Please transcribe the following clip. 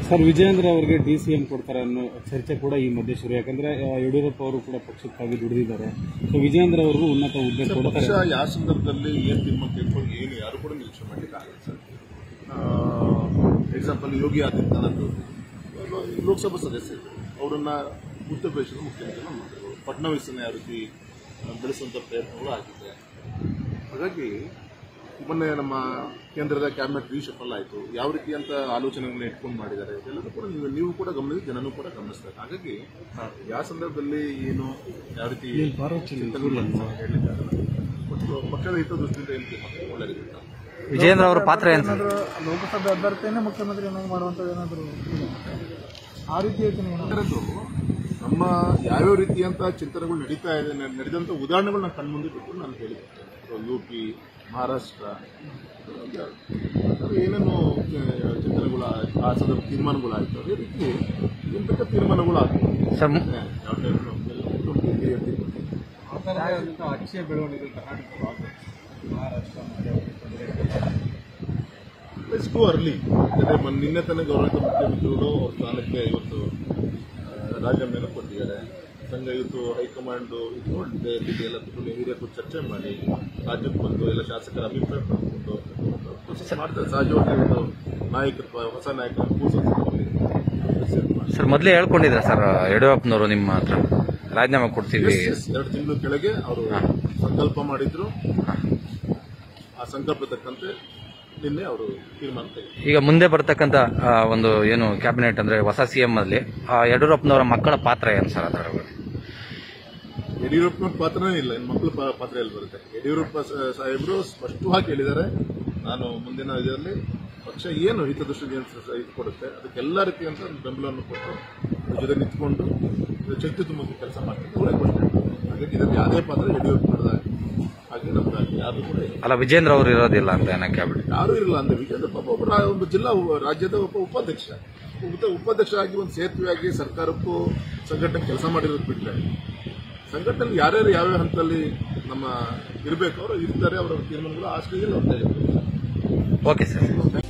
Sir Vijayendra ಅವರಿಗೆ D C M ಕೊಡ್ತಾರೆ ಅನ್ನೋ ಚರ್ಚೆ ಕೂಡ ಈ ಮಧ್ಯೆ ಶುರು ಯಾಕಂದ್ರೆ ಆ, ಯಡಿಯೂರಪ್ಪ ಅವರು ಕೂಡ ಪಕ್ಷಕ್ಕಾಗಿ ದುಡಿದಿದ್ದಾರೆ ಸೊ ವಿಜಯೇಂದ್ರ ಅವ್ರಿಗೂ ಉನ್ನತ ಹುದ್ದೆ ಕೊಡ್ತಾರೆ ಪಕ್ಷ ಯಾವ ಸಂದರ್ಭದಲ್ಲಿ ಏನು ತೀರ್ಮಾನ ತೆಗೆದುಕೊಂಡು ಏನು ಯಾರು ಕೂಡ ನಿರೀಕ್ಷೆ ಮಾಡಲಿಕ್ಕೆ ಆಗಲ್ಲ ಸರ್ ಎಕ್ಸಾಂಪಲ್ ಯೋಗಿ ಆದಿತ್ಯನಾಥ್ ಅವರು ಲೋಕಸಭಾ ಸದಸ್ಯರು ಅವರನ್ನ ಉತ್ತರ ಪ್ರದೇಶದ ಮುಖ್ಯಮಂತ್ರಿ ಮಾಡಿದ್ರು ಫಡ್ನವೀಸನ್ನ ಯಾವ ರೀತಿ ಬೆಳೆಸುವಂತ ಪ್ರಯತ್ನಗಳು ಆಗಿದೆ ಹಾಗಾಗಿ ಮೊನ್ನೆ ನಮ್ಮ ಕೇಂದ್ರದ ಕ್ಯಾಬಿನೆಟ್ ರೀಶಫಲ್ ಆಯಿತು ಯಾವ ರೀತಿಯಂತ ಆಲೋಚನೆಗಳನ್ನ ಇಟ್ಕೊಂಡು ಮಾಡಿದ್ದಾರೆ ಇದೆಲ್ಲದೂ ಕೂಡ ನೀವು ನೀವು ಕೂಡ ಗಮನಿಸಿ ಜನನೂ ಕೂಡ ಗಮನಿಸ್ತಾರೆ ಹಾಗಾಗಿ ಯಾವ ಸಂದರ್ಭದಲ್ಲಿ ಏನು ಯಾವ ರೀತಿ ಚಿಂತನೆಗಳು ಅಂತ ಹೇಳಲಿಕ್ಕೆ ಆಗಲ್ಲ. ಮತ್ತು ಪಕ್ಷದ ಹಿತದೃಷ್ಟಿಯಿಂದ ಏನು ತೀರ್ಮಾನ ಒಳ್ಳೆಯದಿಲ್ಲ ವಿಜೇಂದ್ರ ಅವರ ಪಾತ್ರ ಏನು ಸರ್ ಏನಾದ್ರು ಲೋಕಸಭೆ ಅಭ್ಯರ್ಥಿಯನ್ನೇ ಮುಖ್ಯಮಂತ್ರಿ ಏನಾದ್ರು ಮಾಡುವಂಥದ್ದು ಏನಾದರೂ ಆ ರೀತಿ ಯೋಚನೆ ಏನಾದ್ರು ಅದರದ್ದು ನಮ್ಮ ಯಾವ್ಯಾವ ರೀತಿಯಂತ ಚಿಂತನೆಗಳು ನಡೀತಾ ಇದೆ ನ- ನಡೆದಂತ ಉದಾಹರಣೆಗಳು ನಾನು ಕಣ್ಮುಂದೆ ಬಿಟ್ಟು ನಾನು ಹೇಳಿದ್ದೆ ಯು ಪಿ ಮಹಾರಾಷ್ಟ್ರ ಅದು ಏನೇನು ಚ- ಚಿಂತನೆಗಳು ಆ- ಆ ಸಂದರ್ಭ ತೀರ್ಮಾನಗಳು ಆಯಿತು ಅದೇ ರೀತಿ ಇಂತಹ ತೀರ್ಮಾನಗಳು ಆಗ್ತವೆ ಸರ್ ಮು- ಯಾವ ಟೈಮ್ ಹಿರಿಯ ತೀರ್ಮಾನ ಅಕ್ಷಯ ಬೆಳವಣಿಗೆ ಕರ್ನಾಟಕ ಇಟ್ಸ್ ಟು ಅರ್ಲಿ ಯಾಕಂದ್ರೆ ಮೊನ್ನೆ- ನಿನ್ನೆ ತನಕ ಗೌರವಿತ ಮುಖ್ಯಮಂತ್ರಿಗಳು ಅವ್ರ ಸ್ಥಾನಕ್ಕೆ ಇವತ್ತು ಆ, ರಾಜೀನಾಮೆಯನ್ನು ಕೊಟ್ಟಿದ್ದಾರೆ ಸಂಘ ಇವತ್ತು ಹೈಕಮಾಂಡ್ ಇದು ನೋಡಿದೆ ಇಲ್ಲಿ ಎಲ್ಲ ಕೂತ್ಕೊಂಡು ಹಿರಿಯರು ಚರ್ಚೆ ಮಾಡಿ ರಾಜ್ಯಕ್ಕೆ ಬಂದು ಎಲ್ಲ ಶಾಸಕರ ಅಭಿಪ್ರಾಯ ಪಡ್ಕೊಂಡು process ಮಾಡ್ತಾರೆ ಸಹಜವಾಗಿ ಒಂದು ನಾಯಕತ್ವ ಹೊಸ ನಾಯಕರ ಕೂರಿಸೋದು ಸರ್ ಮೊದಲೇ ಹೇಳ್ಕೊಂಡಿದ್ರ ಸರ್ ಯಡಿಯೂರಪ್ಪನವರು ನಿಮ್ಮ ಹತ್ರ ರಾಜೀನಾಮೆ ಕೊಡ್ತೀವಿ ಎರಡು ತಿಂಗಳು ಕೆಳಗೆ ಅವರು ಸಂಕಲ್ಪ ಮಾಡಿದ್ರು ಆ ಸಂಕಲ್ಪ ತಕ್ಕಂತೆ ನಿನ್ನೆ ಅವರು ತೀರ್ಮಾನ ತೆಗೆದು ಈಗ ಮುಂದೆ ಬರ್ತಕ್ಕಂಥ ಆ, ಒಂದು ಏನು ಕ್ಯಾಬಿನೆಟ್ ಅಂದ್ರೆ ಹೊಸ ಸಿಎಂ ಅಲ್ಲಿ ಆ, ಯಡಿಯೂರಪ್ಪನವರ ಮಕ್ಕಳ ಪಾತ್ರ ಏನು ಸರ್ ಅದರೊಳಗೆ ಯಡಿಯೂರಪ್ಪನ ಪಾತ್ರನೇ ಇಲ್ಲ ಇನ್ನು ಮಕ್ಕಳ ಪಾ- ಪಾತ್ರ ಎಲ್ಲಿ ಬರುತ್ತೆ ಯಡಿಯೂರಪ್ಪ ಸ- ಸಾಹೇಬರು ಸ್ಪಷ್ಟವಾಗಿ ಹೇಳಿದ್ದಾರೆ ನಾನು ಮುಂದಿನ ಇದರಲ್ಲಿ ಪಕ್ಷ ಏನು ಹಿತದೃಷ್ಟಿ ಏನು ಸ- ಇದು ಕೊಡುತ್ತೆ ಅದಕ್ಕೆಲ್ಲ ರೀತಿಯಂತ ಬೆಂಬಲವನ್ನು ಕೊಟ್ಟು ಅದ್ರ ಜೊತೆ ನಿಂತ್ಕೊಂಡು ಶಕ್ತಿ ತುಂಬಕ್ಕೆ ಕೆಲಸ ಮಾಡ್ತಾರೆ ಅವರೇ ಕೊಡ್ತಾರೆ ಹಾಗಾಗಿ ಇದರಲ್ಲಿ ಯಾವುದೇ ಪಾತ್ರ ಯಡಿಯೂರಪ್ಪನದ ಹಾಗೆ ನಮ್ದಾಗಲಿ ಯಾರು ಕೂಡ ಇಲ್ಲ. ಅಲ್ಲ ವಿಜೇಂದ್ರ ಅವರು ಇರೋದಿಲ್ಲ ಅಂತ ಏನೋ ಕ್ಯಾಬಿನೆಟ್ ಯಾರು ಇರಲ್ಲ ಅಂದ್ರೆ ವಿಜೇಂದ್ರ ಪಾಪ ಒಬ್ಬ ರಾ- ಒಂದು ಜಿಲ್ಲಾ ಉ- ರಾಜ್ಯದ ಒಬ್ಬ ಉಪಾಧ್ಯಕ್ಷ ಉಪ- ಉಪಾಧ್ಯಕ್ಷ ಆಗಿ ಒಂದು ಸೇತುವೆಯಾಗಿ ಸರ್ಕಾರಕ್ಕೂ ಸಂಘಟನೆ ಕೆಲಸ ಮಾಡಿರೋದು ಬಿಟ್ಟರೆ ಸಂಘಟನೆ ಯಾರ್ಯಾರು ಯಾವ್ಯಾವ ಹಂತದಲ್ಲಿ ನಮ್ಮ ಇರಬೇಕು ಅವರು ಇರ್ತಾರೆ ಅವರ ತೀರ್ಮಾನಗಳು ಆ ಸ್ಟೇಜಲ್ಲಿ ಅವ್ರು ತೆಗೆದುಕೊಳ್ತಾರೆ. Okay sir